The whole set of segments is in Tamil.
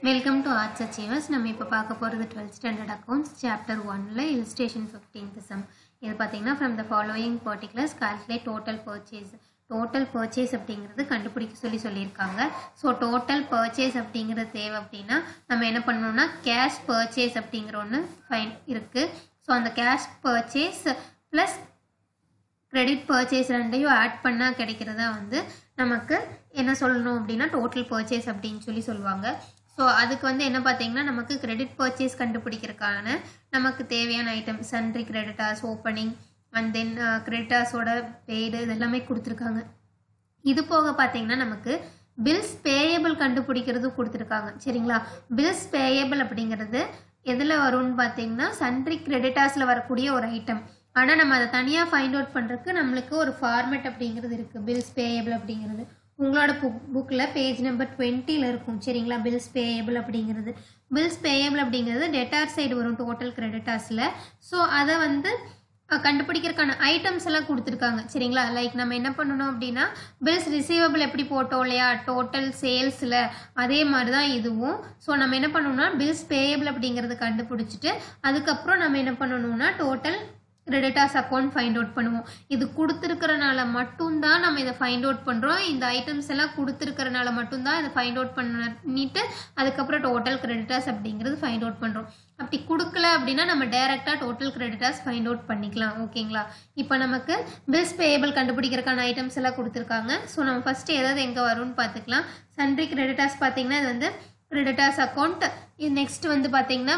வெல்கம் டு ஆர்ட்ஸ் அச்சீவர்ஸ் நம்ம இப்போ பார்க்க போகிறது டுவெல்த் ஸ்டாண்டர்ட் அக்கௌண்ட்ஸ் சாப்டர் ஒனில் இல்ஸ்டேஷன் ஃபிஃப்டீன்த் சம் இது பார்த்தீங்கன்னா from the following particulars calculate total purchase total purchase அப்படிங்கிறது கண்டுபிடிக்க சொல்லி சொல்லியிருக்காங்க ஸோ டோட்டல் பர்ச்சேஸ் அப்படிங்கிறது தேவை அப்படின்னா நம்ம என்ன பண்ணணும்னா கேஷ் பர்ச்சேஸ் அப்படிங்கிற ஒன்று ஃபைன் இருக்குது ஸோ அந்த cash purchase plus credit purchase ரெண்டையும் ஆட் பண்ணால் கிடைக்கிறதா வந்து நமக்கு என்ன சொல்லணும் அப்படின்னா டோட்டல் பர்ச்சேஸ் அப்படின்னு சொல்லி சொல்லுவாங்க ஸோ அதுக்கு வந்து என்ன பார்த்தீங்கன்னா நமக்கு கிரெடிட் பர்ச்சேஸ் கண்டுபிடிக்கிறதுக்கான நமக்கு தேவையான item sundry creditors opening and then கிரெடிட்டாஸோட பெய்டு இதெல்லாமே கொடுத்துருக்காங்க இது போக பார்த்தீங்கன்னா நமக்கு பில்ஸ் பேயபிள் கண்டுபிடிக்கிறது கொடுத்துருக்காங்க சரிங்களா பில்ஸ் பேயபிள் அப்படிங்கிறது எதில் வரும்னு பார்த்தீங்கன்னா சன்ட்ரி கிரெடிட்டாஸில் வரக்கூடிய ஒரு ஐட்டம் ஆனால் நம்ம அதை தனியாக ஃபைண்ட் அவுட் பண்ணுறதுக்கு நம்மளுக்கு ஒரு ஃபார்மேட் அப்படிங்கிறது இருக்குது பில்ஸ் பேயபிள் அப்படிங்கிறது உங்களோட புக் புக்கில் பேஜ் நம்பர் டுவெண்ட்டியில் இருக்கும் சரிங்களா பில்ஸ் பேயபிள் அப்படிங்கிறது பில்ஸ் பேயபிள் அப்படிங்கிறது டெட்டார் சைடு வரும் டோட்டல் கிரெடிட்டாஸில் ஸோ அதை வந்து அஹ், கண்டுபிடிக்கிறதுக்கான ஐட்டம்ஸ் எல்லாம் கொடுத்துருக்காங்க சரிங்களா லைக் நம்ம என்ன பண்ணணும் அப்படின்னா பில்ஸ் ரிசீவபிள் எப்படி போட்டோம் இல்லையா டோட்டல் சேல்ஸில் அதே மாதிரி தான் இதுவும் ஸோ நம்ம என்ன பண்ணணும்னா பில்ஸ் பேயபிள் அப்படிங்கிறது கண்டுபிடிச்சிட்டு அதுக்கப்புறம் நம்ம என்ன பண்ணணும்னா total creditors account find out பண்ணுவோம் இது கொடுத்துருக்கறனால மட்டும்தான் நம்ம இதை ஃபைண்ட் அவுட் பண்ணுறோம் இந்த ஐட்டம்ஸ் எல்லாம் கொடுத்துருக்கறனால மட்டும்தான் இதை ஃபைண்ட் அவுட் பண்ணிட்டு அதுக்கப்புறம் டோட்டல் கிரெடிட்டாஸ் அப்படிங்கிறது ஃபைண்ட் அவுட் பண்ணுறோம் அப்படி கொடுக்கல அப்படின்னா நம்ம டைரெக்டாக டோட்டல் கிரெடிட்டாஸ் ஃபைண்ட் அவுட் பண்ணிக்கலாம் ஓகேங்களா இப்போ நமக்கு பில்ஸ் பேயபிள் கண்டுபிடிக்கிறதுக்கான ஐட்டம்ஸ் எல்லாம் கொடுத்துருக்காங்க ஸோ நம்ம ஃபஸ்ட்டு எதாவது எங்கே வரும்னு பார்த்துக்கலாம் சன்ட்ரி கிரெடிட்டாஸ் பார்த்தீங்கன்னா இது வந்து கிரெடிட்டாஸ் அக்கௌண்ட் இது நெக்ஸ்ட் வந்து பார்த்தீங்கன்னா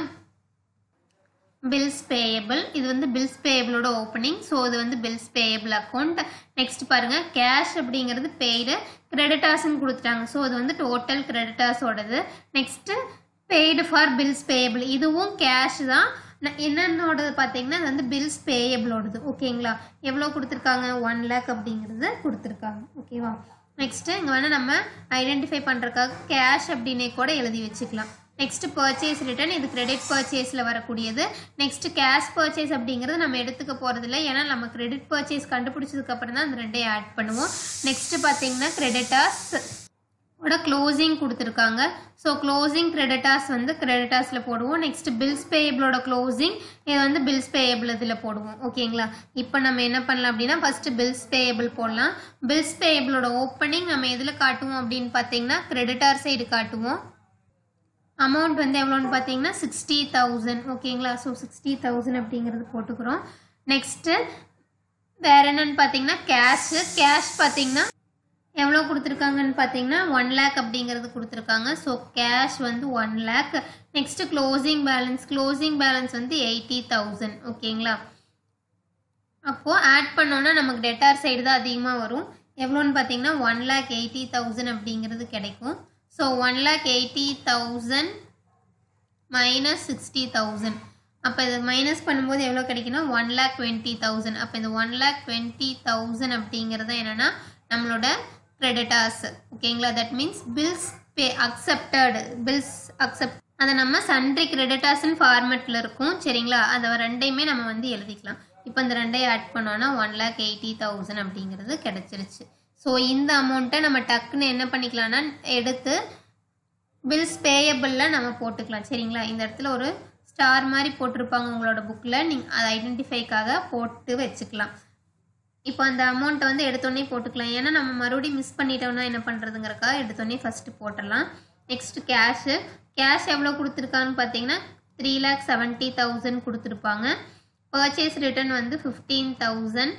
பில்ஸ் பேயபிள் இது வந்து பில்ஸ் பேயபிளோட ஓப்பனிங் ஸோ இது வந்து பில்ஸ் பேயபிள் அக்கௌண்ட் நெக்ஸ்ட் பாருங்க கேஷ் அப்படிங்கிறது பெய்டு கிரெடிட்டாஸ்ன்னு கொடுத்துட்டாங்க ஸோ இது வந்து டோட்டல் கிரெடிட்டாஸோடது next paid for bills payable இதுவும் கேஷ் தான் ந- என்னென்னோடது பார்த்தீங்கன்னா இது வந்து பில்ஸ் பேயபிளோடது ஓகேங்களா எவ்வளோ கொடுத்துருக்காங்க ஒன் லேக் அப்படிங்கிறது கொடுத்துருக்காங்க ஓகேவா நெக்ஸ்ட்டு இங்கே வேணால் நம்ம ஐடென்டிஃபை பண்ணுறதுக்காக கேஷ் அப்படின்னே கூட எழுதி வச்சுக்கலாம் நெக்ஸ்ட் பர்ச்சேஸ் ரிட்டர்ன் இது கிரெடிட் பர்ச்சேஸில் வரக்கூடியது நெக்ஸ்ட் கேஷ் பர்ச்சேஸ் அப்படிங்கிறது நம்ம எடுத்துக்க போகிறதில்ல ஏன்னா நம்ம கிரெடிட் பர்ச்சேஸ் கண்டுபிடிச்சதுக்கு அப்புறம் தான் அந்த ரெண்டையும் ஆட் பண்ணுவோம் நெக்ஸ்ட் பார்த்தீங்கன்னா கிரெடிட்டாஸ் ஓட க்ளோசிங் கொடுத்துருக்காங்க ஸோ க்ளோசிங் கிரெடிட்டாஸ் வந்து கிரெடிட்டாஸில் போடுவோம் நெக்ஸ்ட் பில்ஸ் பேயபிளோட க்ளோசிங் இது வந்து பில்ஸ் பேயபிள் இதில் போடுவோம் ஓகேங்களா இப்போ நம்ம என்ன பண்ணலாம் அப்படின்னா ஃபஸ்ட்டு பில்ஸ் பேயபிள் போடலாம் பில்ஸ் பேயபிளோட ஓப்பனிங் நம்ம எதில் காட்டுவோம் அப்படின்னு பார்த்தீங்கன்னா கிரெடிட்டார் சைடு காட்டுவோம் அமௌண்ட் வந்து எவ்வளோன்னு பார்த்தீங்கன்னா சிக்ஸ்டி தௌசண்ட் ஓகேங்களா ஸோ சிக்ஸ்டி தௌசண்ட் அப்படிங்கிறது போட்டுக்கிறோம் நெக்ஸ்ட்டு வேற என்னன்னு பார்த்தீங்கன்னா கேஷு கேஷ் பார்த்தீங்கன்னா எவ்வளோ கொடுத்துருக்காங்கன்னு பார்த்தீங்கன்னா ஒன் லேக் அப்படிங்கிறது கொடுத்துருக்காங்க ஸோ கேஷ் வந்து one lakh next closing balance closing balance வந்து எயிட்டி தௌசண்ட் ஓகேங்களா அப்போது ஆட் பண்ணோன்னா நமக்கு டெட்டார் சைடு தான் அதிகமாக வரும் எவ்வளோன்னு பார்த்தீங்கன்னா ஒன் லேக் எயிட்டி தௌசண்ட் அப்படிங்கிறது கிடைக்கும் so one lakh eighty thousand minus sixty thousand அப்போ இது மைனஸ் பண்ணும்போது எவ்வளோ கிடைக்குன்னா ஒன் லேக் டுவெண்ட்டி தௌசண்ட் அப்போ இந்த ஒன் லேக் டுவெண்ட்டி தௌசண்ட் அப்படிங்கிறது என்னென்னா நம்மளோட கிரெடிட்டாஸ் ஓகேங்களா that means bills pay accepted bills accept அதை நம்ம சன்ட்ரி கிரெடிட்டாஸ்னு ஃபார்மெட்டில் இருக்கும் சரிங்களா அதை ரெண்டையுமே நம்ம வந்து எழுதிக்கலாம் இப்போ இந்த ரெண்டையும் ஆட் பண்ணோன்னா ஒன் லேக் எயிட்டி தௌசண்ட் அப்படிங்கிறது கிடச்சிருச்சு ஸோ இந்த அமௌண்ட்டை நம்ம டக்குன்னு என்ன பண்ணிக்கலாம்னா எடுத்து பில்ஸ் பேயபிளில் நம்ம போட்டுக்கலாம் சரிங்களா இந்த இடத்துல ஒரு ஸ்டார் மாதிரி போட்டிருப்பாங்க உங்களோட புக்கில் நீங்கள் அதை ஐடென்டிஃபைக்காக போட்டு வச்சுக்கலாம் இப்போ அந்த அமௌண்ட்டை வந்து எடுத்தோடனே போட்டுக்கலாம் ஏன்னா நம்ம மறுபடியும் மிஸ் பண்ணிட்டோம்னா என்ன பண்ணுறதுங்கிறக்காக எடுத்தோடனே ஃபஸ்ட்டு போட்டுடலாம் நெக்ஸ்ட் கேஷு கேஷ் எவ்வளோ கொடுத்துருக்கான்னு பார்த்தீங்கன்னா த்ரீ லேக் செவன்ட்டி தௌசண்ட் கொடுத்துருப்பாங்க பர்ச்சேஸ் ரிட்டர்ன் வந்து ஃபிஃப்டீன் தௌசண்ட்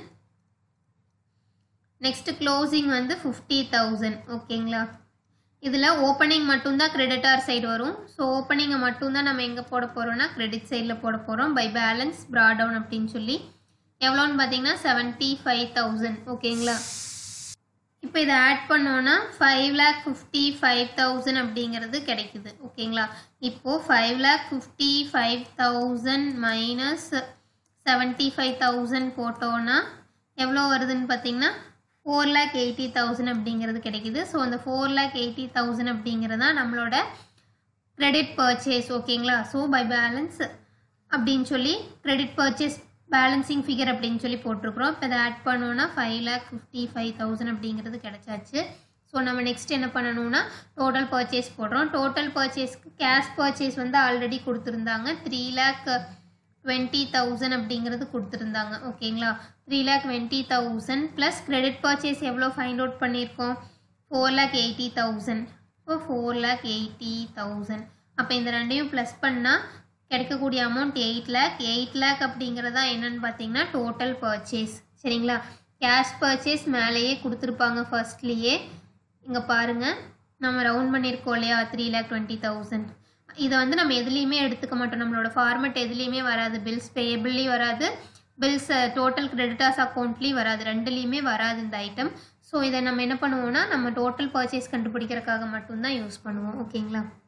நெக்ஸ்ட் க்ளோசிங் வந்து ஃபிஃப்டி தௌசண்ட் ஓகேங்களா இதில் ஓப்பனிங் மட்டும்தான் கிரெடிட்டார் சைடு வரும் ஸோ ஓப்பனிங்கை மட்டும்தான் நம்ம எங்கே போட போகிறோம்னா கிரெடிட் சைடில் போட போகிறோம் பை பேலன்ஸ் ப்ராடவுன் அப்படின்னு சொல்லி எவ்வளோன்னு பார்த்தீங்கன்னா செவன்ட்டி ஃபைவ் தௌசண்ட் ஓகேங்களா இப்போ இதை ஆட் பண்ணோன்னா five lakh fifty five thousand அப்படிங்கிறது கிடைக்குது ஓகேங்களா இப்போது five lakh fifty five thousand minus seventy five thousand போட்டோன்னா எவ்வளோ வருதுன்னு பார்த்தீங்கன்னா ஃபோர் லேக் எயிட்டி தௌசண்ட் அப்படிங்கிறது கிடைக்குது ஸோ அந்த ஃபோர் லேக் எயிட்டி தௌசண்ட் அப்படிங்கிறது தான் நம்மளோட கிரெடிட் பர்ச்சேஸ் ஓகேங்களா ஸோ பை பேலன்ஸ் அப்படின்னு சொல்லி கிரெடிட் பர்ச்சேஸ் பேலன்சிங் ஃபிகர் அப்படின்னு சொல்லி போட்டிருக்கிறோம் இப்போ இதை ஆட் பண்ணோன்னா five lakh fifty five thousand அப்படிங்கிறது கிடைச்சாச்சு ஸோ நம்ம நெக்ஸ்ட் என்ன பண்ணணும்னா டோட்டல் பர்ச்சேஸ் போடுறோம் டோட்டல் பர்ச்சேஸ்க்கு கேஷ் பர்ச்சேஸ் வந்து ஆல்ரெடி கொடுத்துருந்தாங்க த்ரீ லேக் டுவெண்ட்டி தௌசண்ட் அப்படிங்கிறது கொடுத்துருந்தாங்க ஓகேங்களா three lakh twenty thousand plus credit purchase எவ்வளோ ஃபைண்ட் அவுட் பண்ணியிருக்கோம் ஃபோர் லேக் எயிட்டி தௌசண்ட் இப்போ ஃபோர் லேக் எயிட்டி தௌசண்ட் அப்போ இந்த ரெண்டையும் ப்ளஸ் பண்ணால் கிடைக்கக்கூடிய amount eight lakh eight lakh அப்படிங்கிறதா என்னன்னு பார்த்தீங்கன்னா டோட்டல் பர்ச்சேஸ் சரிங்களா கேஷ் பர்ச்சேஸ் மேலேயே கொடுத்துருப்பாங்க ஃபர்ஸ்ட்லேயே இங்கே பாருங்கள் நம்ம ரவுண்ட் பண்ணியிருக்கோம் இல்லையா த்ரீ லேக் டுவெண்ட்டி தௌசண்ட் இதை வந்து நம்ம எதுலேயுமே எடுத்துக்க மாட்டோம் நம்மளோட ஃபார்மெட் எதுலேயுமே வராது பில்ஸ் பேபிள்லேயும் வராது பில்ஸ் டோட்டல் கிரெடிட்டாஸ் அக்கௌண்ட்லேயும் வராது ரெண்டுலேயுமே வராது இந்த ஐட்டம் ஸோ இதை நம்ம என்ன பண்ணுவோம்னா நம்ம டோட்டல் பர்ச்சேஸ் கண்டுபிடிக்கிறதுக்காக மட்டும்தான் யூஸ் பண்ணுவோம் ஓகேங்களா